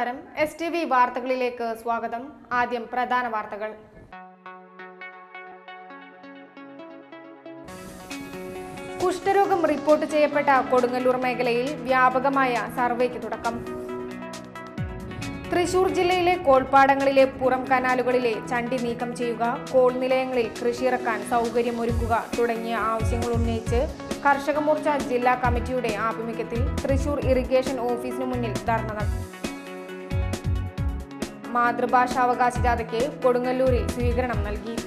നമസ്കാരം S T V വാർത്തകളിലേക്ക് സ്വാഗതം ആദ്യം പ്രധാന വാർത്തകൾ കുഷ്ഠരോഗം റിപ്പോർട്ട് ചെയ്യപ്പെട്ട കൊടുങ്ങല്ലൂർ മേഖലയിൽ വ്യാപകമായ സർവേക്ക് തുടക്കം തൃശൂർ ജില്ലയിലെ കോൾപ്പാടങ്ങളിലെ പുറം കനാലുകളിലെ ചണ്ടി നീക്കം ചെയ്യുക കോൾ നിലയങ്ങളിൽ കൃഷിയിറക്കാൻ സൗകര്യമൊരുക്കുക തുടങ്ങിയ ആവശ്യങ്ങൾ ഉന്നയിച്ച് കർഷക മോർച്ച ജില്ലാ കമ്മിറ്റിയുടെ ആഭിമുഖ്യത്തിൽ തൃശൂർ ഇറിഗേഷൻ ഓഫീസിനു മുന്നിൽ ധർണ നടത്തി മാതൃഭാഷാവകാശ ജാഥയ്ക്ക് കൊടുങ്ങല്ലൂരിൽ സ്വീകരണം നൽകി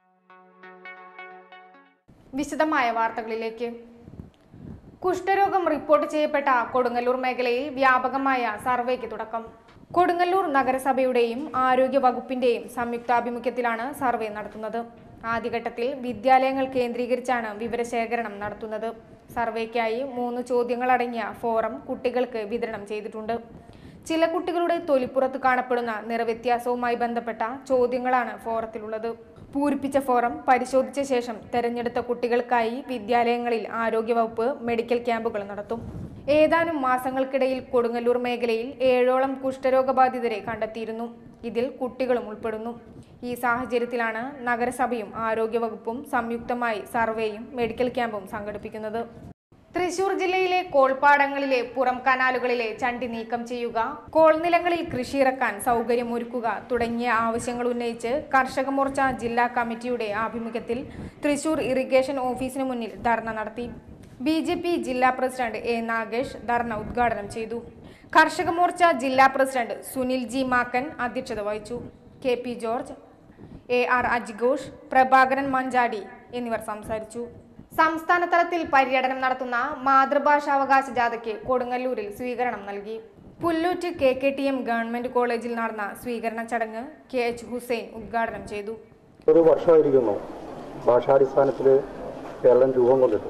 വിശദമായ വാർത്തകളിലേക്ക് കുഷ്ഠരോഗം റിപ്പോർട്ട് ചെയ്യപ്പെട്ട കൊടുങ്ങല്ലൂർ മേഖലയിൽ വ്യാപകമായ സർവേക്ക് തുടക്കം കൊടുങ്ങല്ലൂർ നഗരസഭയുടെയും ആരോഗ്യ വകുപ്പിന്റെയും സംയുക്താഭിമുഖ്യത്തിലാണ് സർവേ നടത്തുന്നത് ആദ്യഘട്ടത്തിൽ വിദ്യാലയങ്ങൾ കേന്ദ്രീകരിച്ചാണ് വിവരശേഖരണം നടത്തുന്നത് സർവേക്കായി മൂന്ന് ചോദ്യങ്ങളടങ്ങിയ ഫോറം കുട്ടികൾക്ക് വിതരണം ചെയ്തിട്ടുണ്ട് ചില കുട്ടികളുടെ തൊലിപ്പുറത്ത് കാണപ്പെടുന്ന നിറവ്യത്യാസവുമായി ബന്ധപ്പെട്ട ചോദ്യങ്ങളാണ് ഫോറത്തിലുള്ളത് പൂരിപ്പിച്ച ഫോറം പരിശോധിച്ച ശേഷം തെരഞ്ഞെടുത്ത കുട്ടികൾക്കായി വിദ്യാലയങ്ങളിൽ ആരോഗ്യവകുപ്പ് മെഡിക്കൽ ക്യാമ്പുകൾ നടത്തും ഏതാനും മാസങ്ങൾക്കിടയിൽ കൊടുങ്ങല്ലൂർ മേഖലയിൽ ഏഴോളം കുഷ്ഠരോഗബാധിതരെ കണ്ടെത്തിയിരുന്നു ഇതിൽ കുട്ടികളും ഉൾപ്പെടുന്നു ഈ സാഹചര്യത്തിലാണ് നഗരസഭയും ആരോഗ്യവകുപ്പും സംയുക്തമായി സർവേയും മെഡിക്കൽ ക്യാമ്പും സംഘടിപ്പിക്കുന്നത് തൃശൂർ ജില്ലയിലെ കോൾപ്പാടങ്ങളിലെ പുറം കനാലുകളിലെ ചണ്ടി നീക്കം ചെയ്യുക കോൾനിലങ്ങളിൽ കൃഷിയിറക്കാൻ സൗകര്യമൊരുക്കുക തുടങ്ങിയ ആവശ്യങ്ങൾ ഉന്നയിച്ച് കർഷക മോർച്ച ജില്ലാ കമ്മിറ്റിയുടെ ആഭിമുഖ്യത്തിൽ തൃശൂർ ഇറിഗേഷൻ ഓഫീസിന് മുന്നിൽ ധർണ നടത്തി ബി ജെ പി ജില്ലാ പ്രസിഡന്റ് എ നാഗേഷ് ധർണ ഉദ്ഘാടനം ചെയ്തു കർഷക മോർച്ച ജില്ലാ പ്രസിഡന്റ് സുനിൽ ജി മാക്കൻ അധ്യക്ഷത വഹിച്ചു K P George A R അജിഘോഷ് പ്രഭാകരൻ മഞ്ചാടി എന്നിവർ സംസാരിച്ചു സംസ്ഥാന തലത്തിൽ പര്യടനം നടത്തുന്ന മാതൃഭാഷാവകാശ ജാഥയ്ക്ക് കൊടുങ്ങല്ലൂരിൽ സ്വീകരണം നൽകി Pullut K K T M government കോളേജിൽ നടന്ന സ്വീകരണ ചടങ്ങ് കെ എച്ച് ഹുസൈൻ ഉദ്ഘാടനം ചെയ്തു ഒരു വർഷമായിരിക്കുന്നു ഭാഷാടിസ്ഥാനത്തിൽ കേരളം രൂപം കൊണ്ടിട്ട്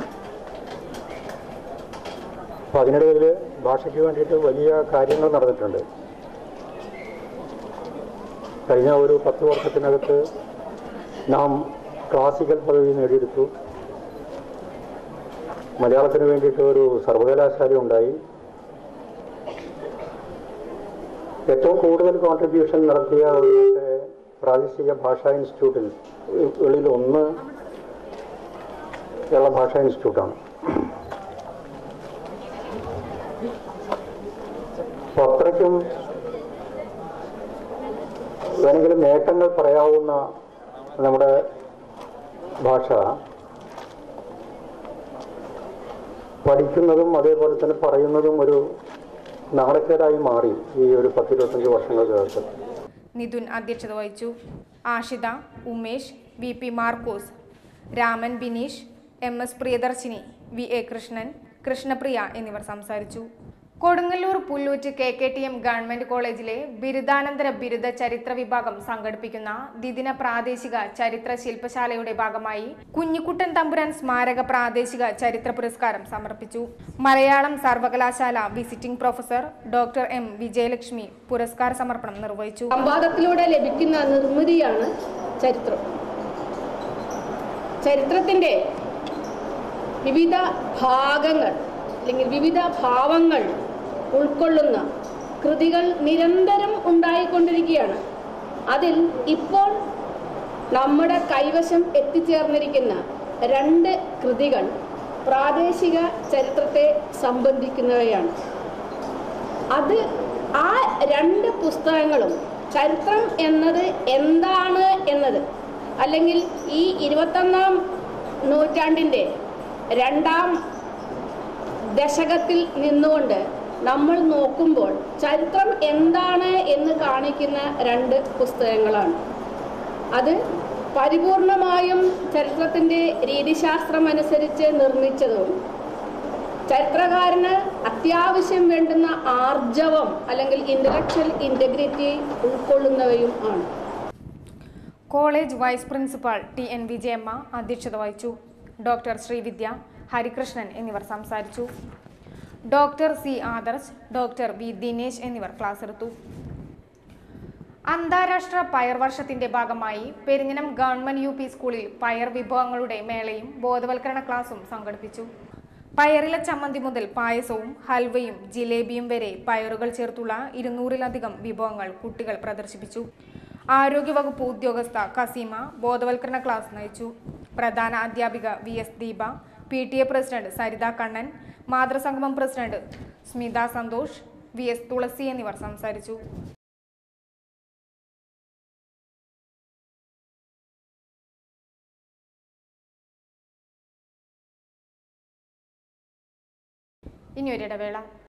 അപ്പോൾ അതിനിടയിൽ ഭാഷയ്ക്ക് വേണ്ടിയിട്ട് വലിയ കാര്യങ്ങൾ നടന്നിട്ടുണ്ട് കഴിഞ്ഞ ഒരു പത്ത് വർഷത്തിനകത്ത് നാം ക്ലാസിക്കൽ പദവി നേടിയെടുത്തു മലയാളത്തിന് വേണ്ടിയിട്ട് ഒരു സർവകലാശാല ഉണ്ടായി ഏറ്റവും കൂടുതൽ കോൺട്രിബ്യൂഷൻ നടത്തിയ ഒരു പക്ഷേ പ്രാദേശിക ഭാഷാ ഇൻസ്റ്റിറ്റ്യൂട്ടിൽ കളിൽ ഒന്ന് കേരള ഭാഷാ ഇൻസ്റ്റിറ്റ്യൂട്ടാണ് അപ്പോൾ അത്രയ്ക്കും വേണമെങ്കിൽ നേട്ടങ്ങൾ പറയാവുന്ന നമ്മുടെ ഭാഷ പഠിക്കുന്നതും അതേപോലെ തന്നെ പറയുന്നതും ഒരു നാണക്കേടായി മാറി ഈ ഒരു പത്തിരുപത്തഞ്ച് വർഷങ്ങൾക്കകത്ത് നിതുൻ അധ്യക്ഷത വഹിച്ചു Ashitha Umesh V P Markose Raman Bineesh M S Priyadarshini V A Krishnan Krishnapriya എന്നിവർ സംസാരിച്ചു Kodungallur Pullut K K T M government കോളേജിലെ ബിരുദാനന്തര ബിരുദ ചരിത്ര വിഭാഗം സംഘടിപ്പിക്കുന്ന ദ്വിദിന പ്രാദേശിക ചരിത്ര ശില്പശാലയുടെ ഭാഗമായി കുഞ്ഞിക്കുട്ടൻ തമ്പുരാൻ സ്മാരക പ്രാദേശിക ചരിത്ര പുരസ്കാരം സമർപ്പിച്ചു മലയാളം സർവകലാശാല visiting professor doctor M Vijayalakshmi പുരസ്കാര സമർപ്പണം നിർവഹിച്ചു സംവാദത്തിലൂടെ ലഭിക്കുന്ന നിർമ്മിതിയാണ് ചരിത്രം ചരിത്രത്തിൻ്റെ വിവിധ ഭാഗങ്ങൾ അല്ലെങ്കിൽ വിവിധ ഭാവങ്ങൾ ഉൾക്കൊള്ളുന്ന കൃതികൾ നിരന്തരം ഉണ്ടായിക്കൊണ്ടിരിക്കുകയാണ് അതിൽ ഇപ്പോൾ നമ്മുടെ കൈവശം എത്തിച്ചേർന്നിരിക്കുന്ന രണ്ട് കൃതികൾ പ്രാദേശിക ചരിത്രത്തെ സംബന്ധിക്കുന്നവയാണ് അത് ആ രണ്ട് പുസ്തകങ്ങളും ചരിത്രം എന്നത് എന്താണ് എന്നത് അല്ലെങ്കിൽ ഈ ഇരുപത്തൊന്നാം നൂറ്റാണ്ടിൻ്റെ രണ്ടാം ദശകത്തിൽ നിന്നുകൊണ്ട് നമ്മൾ നോക്കുമ്പോൾ ചരിത്രം എന്താണ് എന്ന് കാണിക്കുന്ന രണ്ട് പുസ്തകങ്ങളാണ് അത് പരിപൂർണമായും ചരിത്രത്തിൻ്റെ രീതിശാസ്ത്രം അനുസരിച്ച് നിർമ്മിച്ചതും ചരിത്രകാരന് അത്യാവശ്യം വേണ്ടുന്ന ആർജവം അല്ലെങ്കിൽ ഇന്റലക്ച്വൽ ഇന്റഗ്രിറ്റി ഉൾക്കൊള്ളുന്നവയും ആണ് college vice principal T N Vijayamma അധ്യക്ഷത വഹിച്ചു ഡോക്ടർ ശ്രീവിദ്യ ഹരികൃഷ്ണൻ എന്നിവർ സംസാരിച്ചു doctor C Adarsh doctor V Dinesh എന്നിവർ ക്ലാസ് എടുത്തു അന്താരാഷ്ട്ര പയർ വർഷത്തിന്റെ ഭാഗമായി പെരിഞ്ഞനം ഗവൺമെന്റ് യു പി സ്കൂളിൽ പയർ വിഭവങ്ങളുടെ മേളയും ബോധവൽക്കരണ ക്ലാസും സംഘടിപ്പിച്ചു പയറില ചമ്മന്തി മുതൽ പായസവും ഹൽവയും ജിലേബിയും വരെ പയറുകൾ ചേർത്തുള്ള ഇരുന്നൂറിലധികം വിഭവങ്ങൾ കുട്ടികൾ പ്രദർശിപ്പിച്ചു ആരോഗ്യവകുപ്പ് ഉദ്യോഗസ്ഥ കസീമ ബോധവൽക്കരണ ക്ലാസ് നയിച്ചു പ്രധാന അധ്യാപിക V S Deepa P T A president Saritha Kannan മാതൃസംഗമം president Smitha Santhosh V S Thulasi എന്നിവർ സംസാരിച്ചു ഇനി ഒരിടവേള